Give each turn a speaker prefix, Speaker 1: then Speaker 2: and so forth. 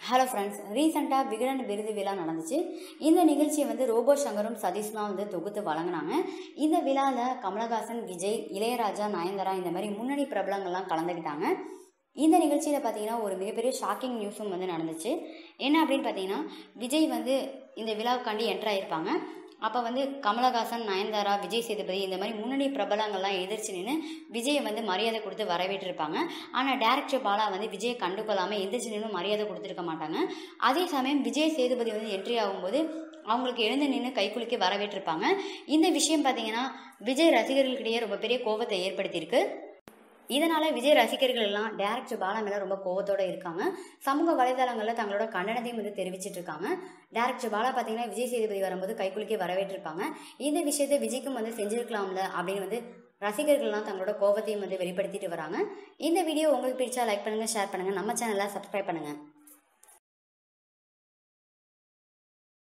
Speaker 1: hello friends ரீசெண்டாக விகடன் விருது விழா நடந்துச்சு இந்த நிகழ்ச்சியை வந்து ரோபோ சங்கரும் சதீஷ்லாம் வந்து தொகுத்து வழங்கினாங்க இந்த விழாவில் கமலஹாசன் விஜய் இளையராஜா நயன்தாரா இந்த மாதிரி முன்னணி பிரபலங்கள்லாம் கலந்துக்கிட்டாங்க இந்த நிகழ்ச்சியில் பார்த்தீங்கன்னா ஒரு மிகப்பெரிய ஷாக்கிங் நியூஸும் வந்து நடந்துச்சு என்ன அப்படின்னு பார்த்தீங்கன்னா விஜய் வந்து இந்த விழாவுக்காண்டி என்ட்ரு ஆயிருப்பாங்க அப்போ வந்து கமலஹாசன் நயன்தாரா விஜய் சேதுபதி இந்த மாதிரி முன்னணி பிரபலங்கள்லாம் எதிர்த்து நின்று விஜயை வந்து மரியாதை கொடுத்து வரவேற்றிருப்பாங்க ஆனால் டேரக்டர் பாலா வந்து விஜயை கண்டுகொள்ளாமல் எந்திரிச்சு நின்று மரியாதை கொடுத்துருக்க மாட்டாங்க அதே சமயம் விஜய் சேதுபதி வந்து என்ட்ரி ஆகும்போது அவங்களுக்கு எழுந்து நின்று கைக்குலுக்கி வரவேற்றிருப்பாங்க இந்த விஷயம் பார்த்தீங்கன்னா விஜய் ரசிகர்களுக்கிடையே ரொம்ப பெரிய கோபத்தை ஏற்படுத்தியிருக்கு இதனால விஜய் ரசிகர்கள் எல்லாம் டேரக்டர் பாலா மேல ரொம்ப கோவத்தோட இருக்காங்க சமூக வலைதளங்களில் தங்களோட கண்டனத்தையும் வந்து தெரிவிச்சிட்டு இருக்காங்க டேரக்டர் பாலா பார்த்தீங்கன்னா விஜய் சேதுபதி வரும்போது கைக்குலுக்கி வரவேற்றிருப்பாங்க இந்த விஷயத்தை விஜய்க்கும் வந்து செஞ்சிருக்கலாம்ல அப்படின்னு வந்து ரசிகர்கள்லாம் தங்களோட கோபத்தையும் வந்து வெளிப்படுத்திட்டு வராங்க இந்த வீடியோ உங்களுக்கு பிடிச்சா லைக் பண்ணுங்க ஷேர் பண்ணுங்க நம்ம சேனலை சப்ஸ்கிரைப் பண்ணுங்க